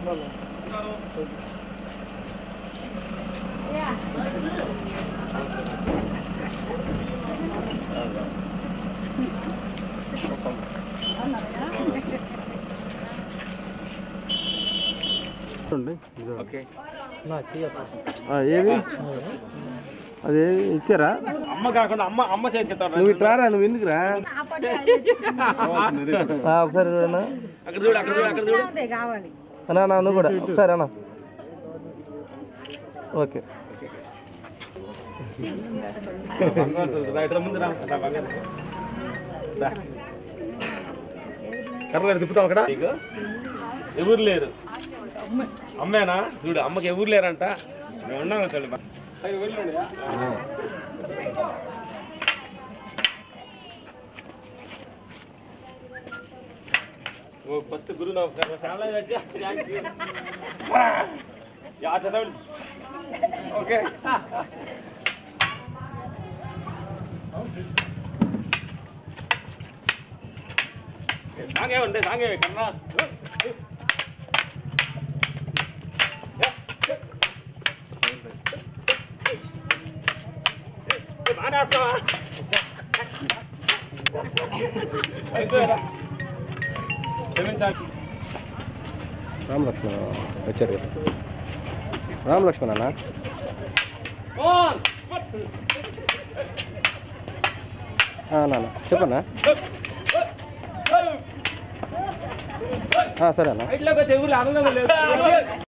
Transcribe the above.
Okay ఆ, ఏది అదే ఇచ్చారా అమ్మ కాకుండా అమ్మ అమ్మ చేతికి ఎత్తాడు నువ్వు ఇట్లా రా నువ్వు ఎందుకు రా ఆ, ఒకసారి చూడన్నా అక్కడ చూడు అక్కడ చూడు అక్కడ చూడు కావాలి అన్నా అన్నా, నువ్వు కూడా ఒకసారి అన్న ఓకే రా, ఇట్లా ముందు రా రా, బంగారు. రా. కర్రలు తిప్పుతాం అక్కడ నీకు ఎవరు లేరు అమ్మేనా చూడు అమ్మకి ఎవరు లేరంట మేము ఉన్నాం తల్లి ఓ ఫస్ట్ గురు నమస్కారం చాలా యా చదవండి ఓకే సాంగే ఉండే సాంగే కన్నా మానేస్తావా క్షమించాలి రామ్ లక్ష్మణ వచ్చారు కదా రామ్ లక్ష్మణ అన్న ఓన్ ఆ, నాన్న చెప్పన్నా ఆ, సరే అన్న ఇట్లా ఒక దేవుళ్ళు ఆనందం లేదు